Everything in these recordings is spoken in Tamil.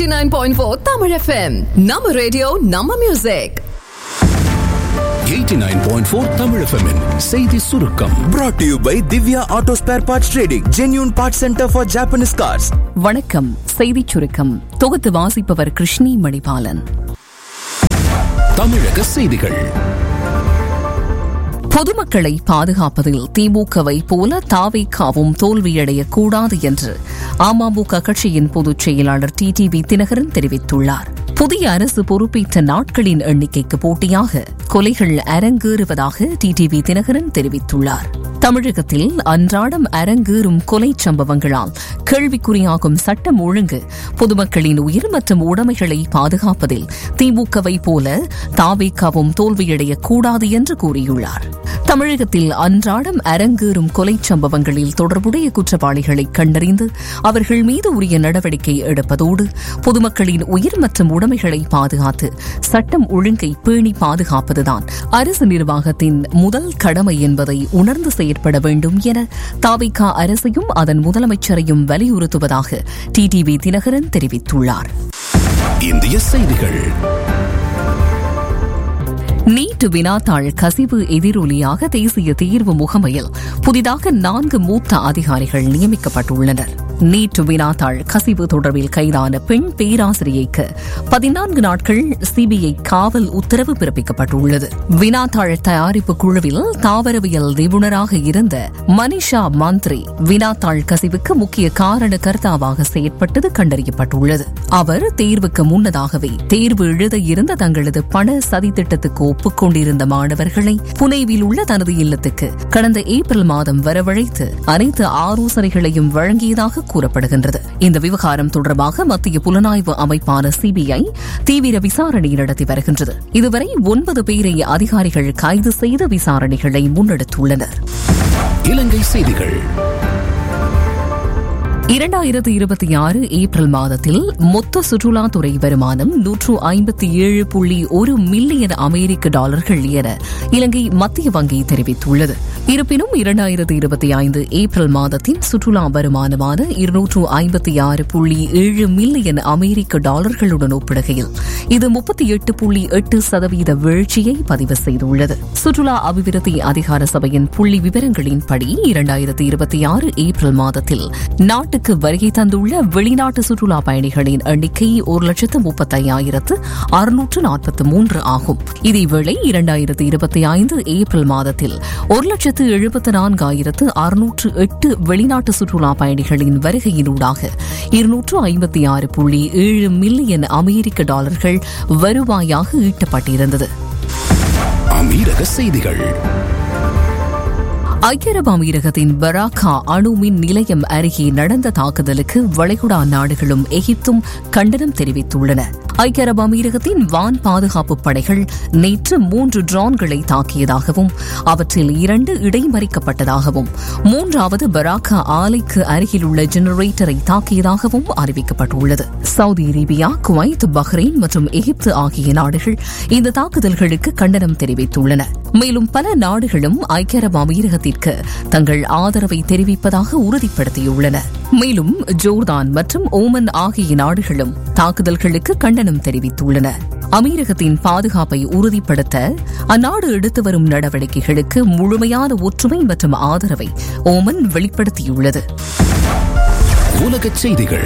89.4 Tamil FM. நம்ம ரேடியோ நம்ம மியூசிக் 89.4 Tamil FM -இன் செய்தி சுருக்கம் brought to you by Divya Auto Spare Parts Trading, genuine parts center for Japanese cars. வணக்கம் செய்திச் சுருக்கம் தொகுத்து வாசிப்பவர் கிருஷ்ணி மணிபாலன் தமிழக செய்திகள் பொதுமக்களை பாதுகாப்பதில் திமுகவை போல தாவேக்காவும் தோல்வியடையக் கூடாது என்று அமமுக கட்சியின் பொதுச் செயலாளர் டிடிவி தினகரன் தெரிவித்துள்ளார் புதிய அரசு பொறுப்பேற்ற நாட்களின் எண்ணிக்கைக்கு போட்டியாக கொலைகள் அரங்கேறுவதாக டிடிவி தினகரன் தெரிவித்துள்ளார் தமிழகத்தில் அன்றாடம் அரங்கேறும் கொலை சம்பவங்களால் கேள்விக்குறியாகும் சட்டம் ஒழுங்கு பொதுமக்களின் உயிர் மற்றும் உடைமைகளை பாதுகாப்பதில் திமுகவை போல தாவேக்காவும் தோல்வியடையக் கூடாது என்று கூறியுள்ளார் தமிழகத்தில் அன்றாடம் அரங்கேறும் கொலை சம்பவங்களில் தொடர்புடைய குற்றவாளிகளை கண்டறிந்து அவர்கள் மீது உரிய நடவடிக்கை எடுப்பதோடு பொதுமக்களின் உயிர் மற்றும் உடைமைகளை பாதுகாத்து சட்டம் ஒழுங்கை பேணி பாதுகாப்பதுதான் அரசு நிர்வாகத்தின் முதல் கடமை என்பதை உணர்ந்து செயற்பட வேண்டும் என தாவிகா அரசையும் அதன் முதலமைச்சரையும் வலியுறுத்துவதாக டிடிவி தினகரன் தெரிவித்துள்ளார் இந்திய செய்திகள் நீட் வினாத்தாள் கசிவு எதிரொலியாக தேசிய தேர்வு முகமையில் புதிதாக நான்கு மூத்த அதிகாரிகள் நியமிக்கப்பட்டுள்ளனர் நீட் வினாத்தாள் கசிவு தொடர்பில் கைதான பெண் பேராசிரியைக்கு பதினான்கு நாட்கள் சிபிஐ காவல் உத்தரவு பிறப்பிக்கப்பட்டுள்ளது வினாத்தாள் தயாரிப்பு குழுவில் தாவரவியல் நிபுணராக இருந்த மனிஷா மந்த்ரி வினாத்தாள் கசிவுக்கு முக்கிய காரண கர்த்தாவாக செயற்பட்டது கண்டறியப்பட்டுள்ளது அவர் தேர்வுக்கு முன்னதாகவே தேர்வு எழுத இருந்த தங்களது பண சதித்திட்டத்துக்கு ஒப்புக்கொண்டிருந்த மாணவர்களை புனேவில் உள்ள தனது இல்லத்துக்கு கடந்த ஏப்ரல் மாதம் வரவழைத்து அனைத்து ஆலோசனைகளையும் வழங்கியதாக கூறப்படுகின்றது இந்த விவகாரம் தொடர்பாக மத்திய புலனாய்வு அமைப்பான சிபிஐ தீவிர விசாரணை நடத்தி வருகின்றது இதுவரை ஒன்பது பேரை அதிகாரிகள் கைது செய்து விசாரணைகளை முன்னெடுத்துள்ளனர் இலங்கை செய்திகள் இரண்டாயிரத்து இருபத்தி ஆறு ஏப்ரல் மாதத்தில் மொத்த சுற்றுலாத்துறை வருமானம் நூற்று ஐம்பத்தி ஏழு புள்ளி ஒரு மில்லியன் அமெரிக்க டாலர்கள் என இலங்கை மத்திய வங்கி தெரிவித்துள்ளது இருப்பினும் இரண்டாயிரத்து இருபத்தி ஐந்து ஏப்ரல் மாதத்தின் சுற்றுலா வருமானமான இருநூற்று ஐம்பத்தி ஆறு புள்ளி ஏழு மில்லியன் அமெரிக்க டாலர்களுடன் ஒப்பிடுகையில் இது முப்பத்தி எட்டு புள்ளி எட்டு சதவீத வீழ்ச்சியை பதிவு செய்துள்ளது சுற்றுலா அபிவிருத்தி அதிகார சபையின் புள்ளி விவரங்களின்படி இரண்டாயிரத்து இருபத்தி ஆறு ஏப்ரல் மாதத்தில் நாட்டுக்கு வருகை தந்துள்ள வெளிநாட்டு சுற்றுலா பயணிகளின் எண்ணிக்கை ஒரு லட்சத்து முப்பத்தையாயிரத்து அறுநூற்று நாற்பத்தி மூன்று ஆகும் இதேவேளை இரண்டாயிரத்து இருபத்தி ஐந்து ஏப்ரல் மாதத்தில் ஒரு லட்சத்து எழுபத்து நான்காயிரத்து அறுநூற்று எட்டு வெளிநாட்டு சுற்றுலா பயணிகளின் வருகையினூடாக இருநூற்று ஐம்பத்தி ஆறு புள்ளி ஏழு மில்லியன் அமெரிக்க டாலர்கள் வருவாயாக ஈட்டப்பட்டிருந்தது அமீரக செய்திகள் ஐக்கிய அரபு அமீரகத்தின் பராக்கா அணு மின் நிலையம் அருகே நடந்த தாக்குதலுக்கு வளைகுடா நாடுகளும் எகிப்தும் கண்டனம் தெரிவித்துள்ளன ஐக்கிய அரபு அமீரகத்தின் வான் பாதுகாப்பு படைகள் நேற்று மூன்று ட்ரோன்களை தாக்கியதாகவும் அவற்றில் இரண்டு இடைமறிக்கப்பட்டதாகவும் மூன்றாவது பராக்கா ஆலைக்கு அருகில் உள்ள ஜெனரேட்டரை தாக்கியதாகவும் அறிவிக்கப்பட்டுள்ளது சவுதி அரேபியா குவைத் பஹ்ரைன் மற்றும் எகிப்து ஆகிய நாடுகள் இந்த தாக்குதல்களுக்கு கண்டனம் தெரிவித்துள்ளன மேலும் பல நாடுகளும் ஐக்கிய அரபு அமீரகத்திற்கு தங்கள் ஆதரவை தெரிவிப்பதாக உறுதிப்படுத்தியுள்ளன மேலும் ஜோர்தான் மற்றும் ஓமன் ஆகிய நாடுகளும் தாக்குதல்களுக்கு கண்டனம் தெரிவித்துள்ளன அமீரகத்தின் பாதுகாப்பை உறுதிப்படுத்த அந்நாடு எடுத்து வரும் நடவடிக்கைகளுக்கு முழுமையான ஒற்றுமை மற்றும் ஆதரவை ஓமன் வெளிப்படுத்தியுள்ளது உலக செய்திகள்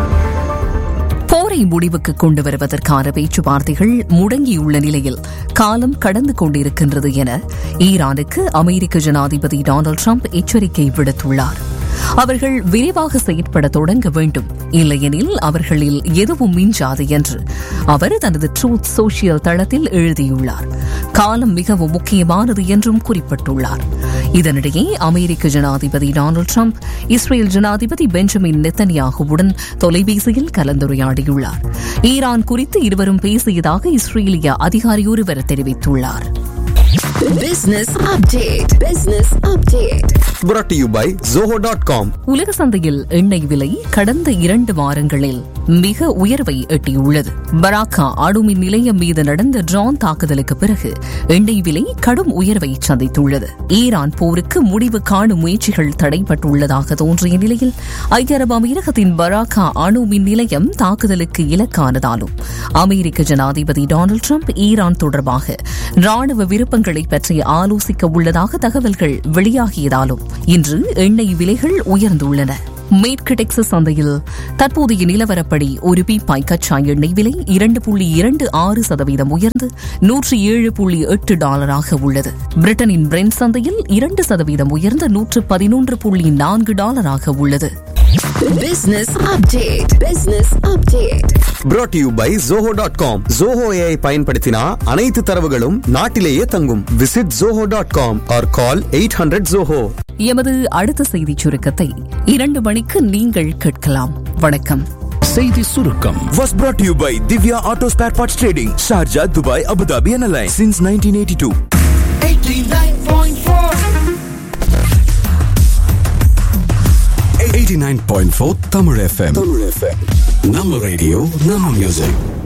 போரை முடிவுக்கு கொண்டு வருவதற்கான பேச்சுவார்த்தைகள் முடங்கியுள்ள நிலையில் காலம் கடந்து கொண்டிருக்கின்றது என ஈரானுக்கு அமெரிக்க ஜனாதிபதி டொனால்டு ட்ரம்ப் எச்சரிக்கை விடுத்துள்ளார் அவர்கள் விரைவாக செயற்பட தொடங்க வேண்டும் இல்லையெனில் அவர்களில் எதுவும் மிஞ்சாது என்று அவர் தனது ட்ரூத் சோசியல் தளத்தில் எழுதியுள்ளார் காலம் மிகவும் முக்கியமானது என்றும் குறிப்பிட்டுள்ளார் இதனிடையே அமெரிக்க ஜனாதிபதி டொனால்டு ட்ரம்ப் இஸ்ரேல் ஜனாதிபதி பெஞ்சமின் நெத்தன்யாகுவுடன் தொலைபேசியில் கலந்துரையாடியுள்ளார் ஈரான் குறித்து இருவரும் பேசியதாக இஸ்ரேலிய அதிகாரி ஒருவர் தெரிவித்துள்ளார் Business update. Business update. brought to you by zoho.com உலக சந்தையில் எண்ணெய் விலை கடந்த இரண்டு வாரங்களில் மிக உயர்வை எட்டியுள்ளது பராக்கா அணுமின் நிலையம் மீது நடந்த ட்ரோன் தாக்குதலுக்கு பிறகு எண்ணெய் விலை கடும் உயர்வை சந்தித்துள்ளது ஈரான் போருக்கு முடிவு காணும் முயற்சிகள் தடைப்பட்டுள்ளதாக தோன்றிய நிலையில் ஐக்கிய அரபு அமீரகத்தின் பராக்கா அணு மின் நிலையம் தாக்குதலுக்கு இலக்கானதாலும் அமெரிக்க ஜனாதிபதி டொனால்டு டிரம்ப் ஈரான் தொடர்பாக ராணுவ விருப்பங்களை பற்றி ஆலோசிக்க உள்ளதாக தகவல்கள் வெளியாகியதாலும் இன்று எண்ணெய் விலைகள் உயர்ந்துள்ளன மேற்கு டெக்சஸ் சந்தையில் தற்போதைய நிலவரப்படி ஒரு பீப்பாய் கச்சா எண்ணெய் விலை இரண்டு புள்ளி இரண்டு ஆறு சதவீதம் உயர்ந்து நூற்றி ஏழு புள்ளி எட்டு டாலராக உள்ளது பிரிட்டனின் பிரெண்ட் சந்தையில் இரண்டு சதவீதம் உயர்ந்து நூற்று பதினொன்று புள்ளி நான்கு டாலராக உள்ளது Business update. Business update. brought to you by zoho.com zoho AI பயன்படுத்தினா அனைத்து தரவுகளும் நாட்டிலேயே தங்கும் visit zoho.com or call 800 zoho எமது அடுத்த செய்திச் சுருக்கத்தை இரண்டு மணிக்கு நீங்கள் கேட்கலாம் வணக்கம் செய்தி சுருக்கம் was brought to you by Divya Auto Spare Parts Trading Sharjah Dubai Abu Dhabi and Alliance since 1982 89.4 Tamil FM நம்ம ரேடியோ நம்ம மியூசிக்